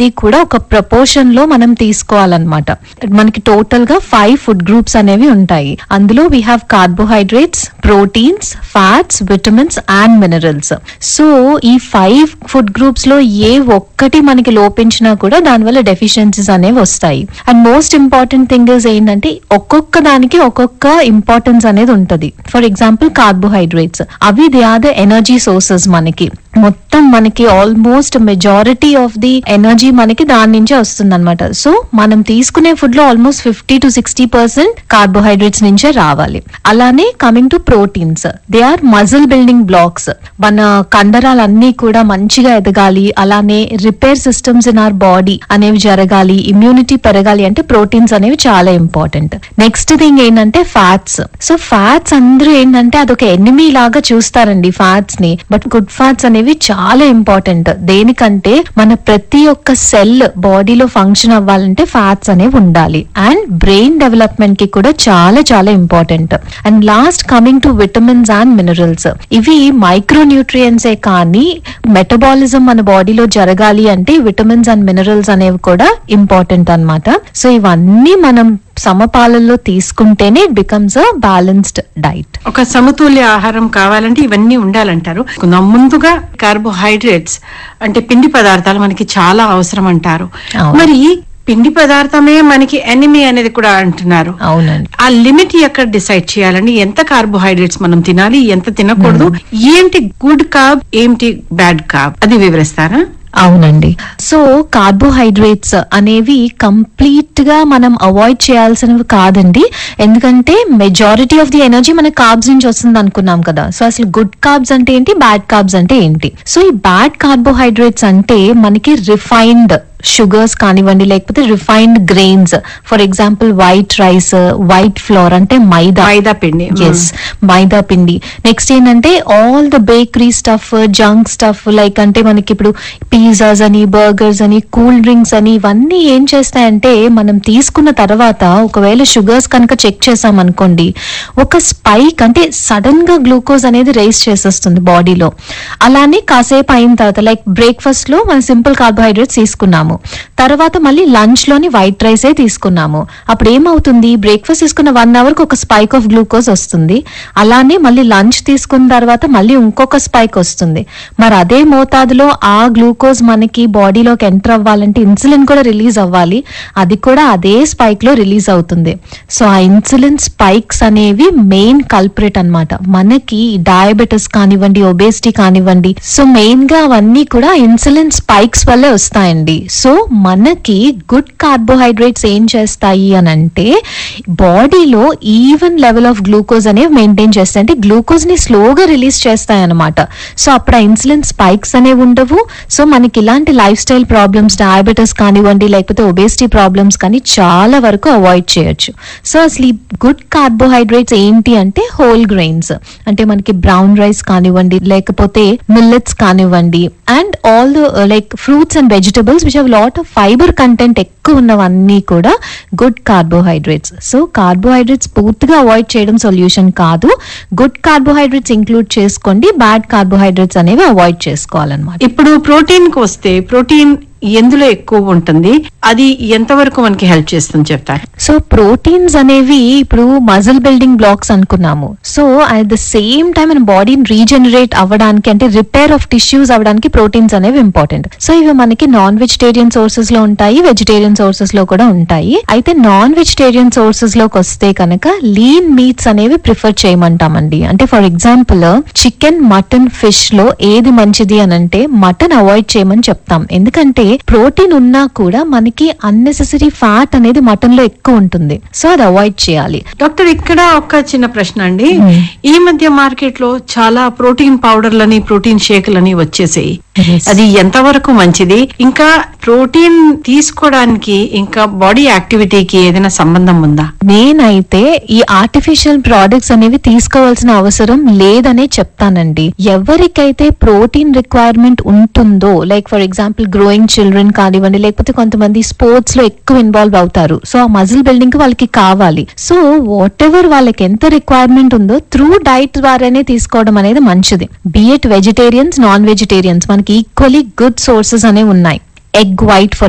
ఇది కూడా ఒక ప్రపోర్షన్ లో మనం తీసుకోవాలన్నమాట మనకి టోటల్ గా ఫైవ్ ఫుడ్ గ్రూప్స్ అనేవి ఉంటాయి అందులో we have carbohydrates proteins fats vitamins and minerals so ఈ ఫైవ్ ఫుడ్ గ్రూప్స్ లో ఏ ఒక్కటి మనకి లోపించినా కూడా దానివల్ల డెఫిషియన్సీస్ అనేవి వస్తాయి and most important thing is ఏంటంటే ఒక్కొక్క దానికి ఒక్కొక్క ఇంపార్టెన్స్ అనేది ఉంటది ఫర్ ఎగ్జాంపుల్ కార్బోహైడ్రేట్స్ అవి they are the energy sources మనకి మొత్తం మనకి almost majority of the energy మనకి దాని నుంచే వస్తుంది అనమాట సో మనం తీసుకునే ఫుడ్ లో almost fifty to sixty percent carbohydrates నుంచే రావాలి అలానే coming to proteins they are muscle building blocks మన కండరాలన్నీ కూడా మంచిగా ఎదగాలి అలానే repair systems in our body అనేవి జరగాలి ఇమ్యూనిటీ పెరగాలి అంటే ప్రోటీన్స్ అనేవి చాలా ఇంపార్టెంట్ నెక్స్ట్ థింగ్ ఏంటంటే ఫ్యాట్స్ సో ఫ్యాట్స్ అందరూ ఏంటంటే అదొక ఎనిమీ లాగా చూస్తారండి ఫ్యాట్స్ ని బట్ గుడ్ ఫ్యాట్స్ అనేవి చాలా ఇంపార్టెంట్ దేనికంటే మన ప్రతి ఒక్క సెల్ బాడీలో ఫంక్షన్ అవ్వాలంటే ఫ్యాట్స్ అనేవి ఉండాలి అండ్ బ్రెయిన్ డెవలప్మెంట్ కి కూడా చాలా చాలా important and last coming to vitamins and minerals ఇవి మైక్రో న్యూట్రియంట్సే కానీ మెటబాలిజం మన బాడీలో జరగాలి అంటే విటమిన్స్ అండ్ మినరల్స్ అనేవి కూడా ఇంపార్టెంట్ అన్నమాట సో ఇవన్నీ మనం సమపాలల్లో తీసుకుంటేనే it becomes a balanced diet ఒక సమతుల్య ఆహారం కావాలంటే ఇవన్నీ ఉండాలంటారు కొంచెం ముందుగా కార్బోహైడ్రేట్స్ అంటే పిండి పదార్థాలు మనకి చాలా అవసరం అంటారు అవును. మరి పిండి పదార్థమే మనకి ఎనిమి అనేది కూడా అంటున్నారు అవునండి ఆ లిమిట్ ఎక్కడ డిసైడ్ చేయాలండి ఎంత కార్బోహైడ్రేట్స్ మనం తినాలి ఎంత తినకూడదు ఏంటి గుడ్ కాబ్ ఏంటి బ్యాడ్ కాబ్ అది వివరిస్తారా అవునండి సో కార్బోహైడ్రేట్స్ అనేవి కంప్లీట్ గా మనం అవాయిడ్ చేయాల్సినవి కాదండి ఎందుకంటే మెజారిటీ ఆఫ్ ది ఎనర్జీ మన కార్బ్స్ నుంచి వస్తుంది అనుకున్నాం కదా సో అసలు గుడ్ కార్బ్స్ అంటే ఏంటి బ్యాడ్ కార్బ్స్ అంటే ఏంటి సో ఈ బ్యాడ్ కార్బోహైడ్రేట్స్ అంటే మనకి రిఫైన్డ్ షుగర్స్ కానివ్వండి లేకపోతే refined grains for example white rice white flour అంటే మైదా మైదా పిండి ఎస్ మైదా పిండి నెక్స్ట్ ఏంటంటే all the bakery stuff junk stuff like అంటే మనకి ఇప్పుడు పిజ్జాస్ అని బర్గర్స్ అని కూల్ డ్రింక్స్ అని ఇవన్నీ ఏం చేస్తాయంటే మనం తీసుకున్న తర్వాత ఒకవేళ షుగర్స్ కనుక చెక్ చేసాం అనుకోండి ఒక స్పైక్ అంటే సడన్ గా గ్లూకోజ్ అనేది రైస్ చేసేస్తుంది బాడీలో అలానే కాసేపు అయిన తర్వాత లైక్ బ్రేక్ఫాస్ట్ లో మనం సింపుల్ కార్బోహైడ్రేట్స్ తీసుకున్నాము తర్వాత మళ్ళీ లంచ్ లోని వైట్ రైసే తీసుకున్నాము అప్పుడు ఏమవుతుంది బ్రేక్ఫాస్ట్ తీసుకున్న వన్ అవర్ కి ఒక స్పైక్ ఆఫ్ గ్లూకోజ్ వస్తుంది అలానే మళ్ళీ లంచ్ తీసుకున్న తర్వాత మళ్ళీ ఇంకొక స్పైక్ వస్తుంది మరి అదే మోతాదులో ఆ గ్లూకోజ్ మనకి బాడీలోకి ఎంటర్ అవ్వాలంటే ఇన్సులిన్ కూడా రిలీజ్ అవ్వాలి అది కూడా అదే స్పైక్ లో రిలీజ్ అవుతుంది సో ఆ ఇన్సులిన్ స్పైక్స్ అనేవి మెయిన్ కల్పరేట్ అన్నమాట మనకి డయాబెటిస్ కానివ్వండి ఒబేసిటీ కానివ్వండి సో మెయిన్ గా అవన్నీ కూడా ఇన్సులిన్ స్పైక్స్ వల్లే వస్తాయండి సో మనకి గుడ్ కార్బోహైడ్రేట్స్ ఏం చేస్తాయి అని అంటే బాడీలో ఈవెన్ లెవెల్ ఆఫ్ గ్లూకోజ్ అనేవి మెయింటైన్ చేస్తాయి అంటే గ్లూకోజ్ ని స్లోగా రిలీజ్ చేస్తాయి అనమాట సో అప్పుడు ఆ ఇన్సులిన్ స్పైక్స్ అనేవి ఉండవు సో మనకి ఇలాంటి లైఫ్ స్టైల్ ప్రాబ్లమ్స్ డయాబెటిస్ కానివ్వండి లేకపోతే ఒబేసిటీ ప్రాబ్లమ్స్ కానీ చాలా వరకు అవాయిడ్ చేయొచ్చు సో అసలు ఈ గుడ్ కార్బోహైడ్రేట్స్ ఏంటి అంటే హోల్ గ్రెయిన్స్ అంటే మనకి బ్రౌన్ రైస్ కానివ్వండి లేకపోతే మిల్లెట్స్ కానివ్వండి and all the like fruits and vegetables which have lot of fibre content ఎక్కువ ఉన్నవన్నీ కూడా గుడ్ కార్బోహైడ్రేట్స్ సో కార్బోహైడ్రేట్స్ పూర్తిగా అవాయిడ్ చేయడం సొల్యూషన్ కాదు గుడ్ కార్బోహైడ్రేట్స్ ఇంక్లూడ్ చేసుకోండి బ్యాడ్ కార్బోహైడ్రేట్స్ అనేవి అవాయిడ్ చేసుకోవాలన్నమాట ఇప్పుడు ప్రోటీన్ కు వస్తే ప్రోటీన్ ఎందులో ఎక్కువ ఉంటుంది అది ఎంతవరకు మనకి హెల్ప్ చేస్తుంది చెప్తారు సో ప్రోటీన్స్ అనేవి ఇప్పుడు మజిల్ బిల్డింగ్ బ్లాక్స్ అనుకున్నాము so at the same time మన బాడీని రీజనరేట్ అవ్వడానికి అంటే రిపేర్ ఆఫ్ టిష్యూస్ అవ్వడానికి ప్రోటీన్స్ అనేవి ఇంపార్టెంట్ సో ఇవి మనకి నాన్ వెజిటేరియన్ సోర్సెస్ లో ఉంటాయి వెజిటేరియన్ సోర్సెస్ లో కూడా ఉంటాయి అయితే నాన్ వెజిటేరియన్ సోర్సెస్ లోకి వస్తే కనుక లీన్ మీట్స్ అనేవి ప్రిఫర్ చేయమంటామండి అంటే for example chicken mutton fish లో ఏది మంచిది అని అంటే మటన్ అవాయిడ్ చేయమని చెప్తాం ఎందుకంటే ప్రోటీన్ ఉన్నా కూడా మనకి అన్నెసెసరీ ఫ్యాట్ అనేది మటన్ లో ఎక్కువ ఉంటుంది సో అది అవాయిడ్ చేయాలి డాక్టర్ ఇక్కడ ఒక చిన్న ప్రశ్న అండి ఈ మధ్య మార్కెట్ లో చాలా ప్రోటీన్ పౌడర్లని ప్రోటీన్ షేకులని వచ్చేసాయి Yes. అది ఎంతవరకు మంచిది ఇంకా ప్రోటీన్ తీసుకోవడానికి ఇంకా బాడీ యాక్టివిటీకి ఏదైనా సంబంధం ఉందా నేనైతే ఈ ఆర్టిఫిషియల్ ప్రోడక్ట్స్ అనేవి తీసుకోవాల్సిన అవసరం లేదనే చెప్తానండి ఎవరికైతే ప్రోటీన్ రిక్వైర్మెంట్ ఉంటుందో like for example growing children కానివ్వండి లేకపోతే కొంతమంది స్పోర్ట్స్ లో ఎక్కువ ఇన్వాల్వ్ అవుతారు సో ఆ మజిల్ బిల్డింగ్ కి వాళ్ళకి కావాలి సో వాట్ ఎవర్ వాళ్ళకి ఎంత రిక్వైర్మెంట్ ఉందో త్రూ డైట్ ద్వారానే తీసుకోవడం అనేది మంచిది బిఎట్ వెజిటేరియన్స్ నాన్ వెజిటేరియన్స్ మనకి ఈక్వలీ గుడ్ సోర్సెస్ అనేవి ఉన్నాయి ఎగ్ వైట్ ఫర్